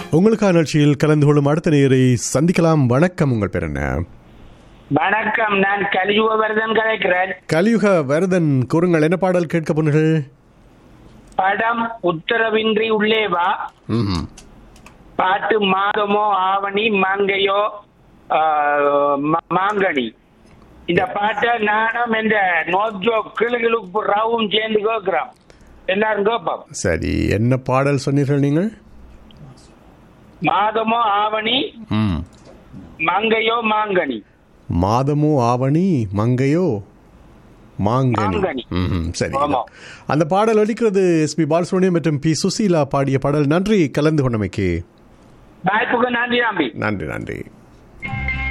உங்களுக்கான நிகழ்ச்சியில் கலந்து கொள்ளும் அடுத்த நேரை சந்திக்கலாம் வணக்கம் உங்கள் பேர் என்ன வணக்கம் நான் கலியுகவர்தன் கலைக்கிறேன் கலியுக வரதன் கூறுங்கள் என்ன பாடல் கேட்க போனீர்கள் படம் உத்தரவின்றி உள்ளே வா ம்ஹும். பாட்டு மாதமோ ஆவணி மாங்கையோ ஆ, ம- மாங்கனி இந்த பாட்டை நானும் இந்த நோஜோ கிளுகிழுப்பு ராவும் சேர்ந்து கேட்கிறோம் எல்லாரும் கேட்போம் சரி என்ன பாடல் சொன்னீர்கள் நீங்கள் மாதமோ ஆவணி ம். மங்கையோ மாங்கனி மாதமோ ஆவணி மங்கையோ மாங்கனி மாங்கனி. ம்ஹும். சரி ஆமா. அந்த பாடல் ஒலிக்கிறது எஸ் பி பாலசுப்ரமணியம் மற்றும் பி சுசீலா பாடிய பாடல் நன்றி கலந்து கொண்டமைக்கு வாய்ப்புக்கு நன்றி நம்பி நன்றி நன்றி